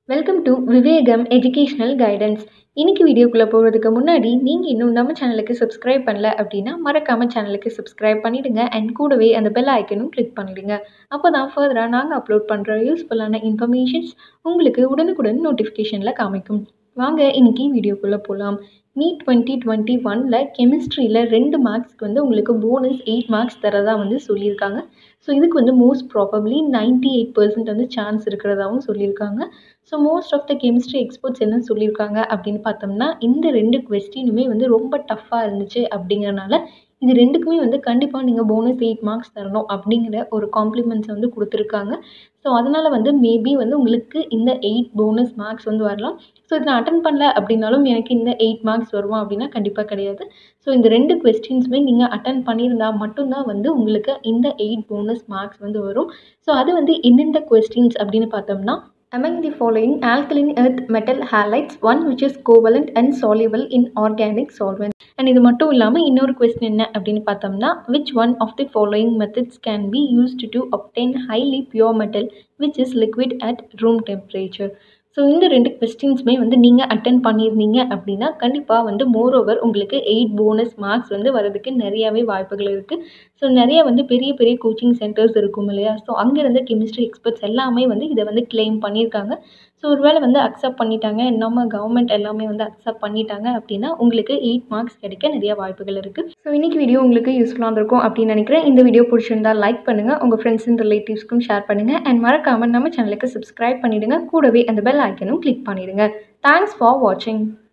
Welcome to Vivekam educational guidance இன்னைக்கு வீடியோக்குள்ளே போகிறதுக்கு முன்னாடி நீங்கள் இன்னும் நம்ம சேனலுக்கு சப்ஸ்கிரைப் பண்ணல அப்படின்னா மறக்காமல் சேனலுக்கு சப்ஸ்கிரைப் பண்ணிவிடுங்க அண்ட் கூடவே அந்த பெல் ஐக்கனும் கிளிக் பண்ணிவிடுங்க அப்போ தான் ஃபர்தராக நாங்கள் அப்லோட் பண்ணுற யூஸ்ஃபுல்லான இன்ஃபர்மேஷன்ஸ் உங்களுக்கு உடனுக்குடன் நோட்டிஃபிகேஷனில் காமிக்கும் வாங்க இன்னைக்கு வீடியோக்குள்ளே போகலாம் நீட் டுவெண்ட்டி டுவெண்ட்டி ஒனில் கெமிஸ்ட்ரியில் ரெண்டு மார்க்ஸ்க்கு வந்து உங்களுக்கு போனஸ் எயிட் மார்க்ஸ் தரதா வந்து சொல்லியிருக்காங்க ஸோ இதுக்கு வந்து most probably ninety eight percent வந்து சான்ஸ் இருக்கிறதாவும் சொல்லியிருக்காங்க so most of the chemistry experts என்ன சொல்லியிருக்காங்க அப்படின்னு பார்த்தோம்னா இந்த ரெண்டு கொஸ்டினுமே வந்து ரொம்ப டஃப்பாக இருந்துச்சு அப்படிங்கிறனால இது ரெண்டுக்குமே வந்து கண்டிப்பாக நீங்கள் போனஸ் எயிட் மார்க்ஸ் தரணும் அப்படிங்கிற ஒரு காம்ப்ளிமெண்ட்ஸ் வந்து கொடுத்துருக்காங்க ஸோ அதனால் வந்து மேபி வந்து உங்களுக்கு இந்த எயிட் போனஸ் மார்க்ஸ் வந்து வரலாம் ஸோ இதை நான் அட்டன் பண்ணல அப்படின்னாலும் எனக்கு இந்த எயிட் மார்க்ஸ் வருமா அப்படின்னா கண்டிப்பாக கிடையாது ஸோ இந்த ரெண்டு கொஸ்டின்ஸுமே நீங்கள் அட்டன் பண்ணியிருந்தால் மட்டும்தான் வந்து உங்களுக்கு இந்த எயிட் போனஸ் மார்க்ஸ் வந்து வரும் ஸோ அது வந்து எந்தெந்த கொஸ்டின்ஸ் அப்படின்னு பார்த்தோம்னா Among the following alkaline earth metal halides, one which is covalent and soluble in organic solvents. And இது மட்டும் இல்லாமல் இன்னொரு கொஸ்டின் என்ன அப்படின்னு பார்த்தோம்னா which one of the following methods can be used to obtain highly pure metal which is liquid at room temperature so இந்த ரெண்டு கொஸ்டின்ஸுமே வந்து நீங்கள் அட்டன் பண்ணியிருந்தீங்க அப்படின்னா கண்டிப்பாக வந்து மோர் ஓவர் உங்களுக்கு எயிட் போனஸ் மார்க்ஸ் வந்து வரதுக்கு நிறையாவே வாய்ப்புகள் இருக்குது ஸோ நிறைய வந்து பெரிய பெரிய கோச்சிங் சென்டர்ஸ் இருக்கும் இல்லையா ஸோ அங்கேருந்து கெமிஸ்ட்ரி எக்ஸ்பர்ட்ஸ் எல்லாமே வந்து இதை வந்து கிளைம் பண்ணியிருக்காங்க ஸோ ஒருவேளை வந்து அக்செப்ட் பண்ணிட்டாங்க நம்ம கவர்மெண்ட் எல்லாமே வந்து அக்செப்ட் பண்ணிட்டாங்க அப்படின்னா உங்களுக்கு எயிட் மார்க்ஸ் கிடைக்க நிறைய வாய்ப்புகள் இருக்குது ஸோ இன்றைக்கி வீடியோ உங்களுக்கு யூஸ்ஃபுல்லாக இருந்திருக்கும் அப்படின்னு நினைக்கிறேன் இந்த வீடியோ பிடிச்சிருந்தா லைக் பண்ணுங்கள் உங்கள் ஃப்ரெண்ட்ஸ் அண்ட் ரிலேட்டிவ்ஸ்க்கும் ஷேர் பண்ணுங்கள் அண்ட் மறக்காமல் நம்ம சேனலுக்கு சப்ஸ்கிரைப் பண்ணிவிடுங்க கூடவே அந்த பெல் ஐக்கனும் கிளிக் பண்ணிவிடுங்க தேங்க்ஸ் ஃபார் வாட்சிங்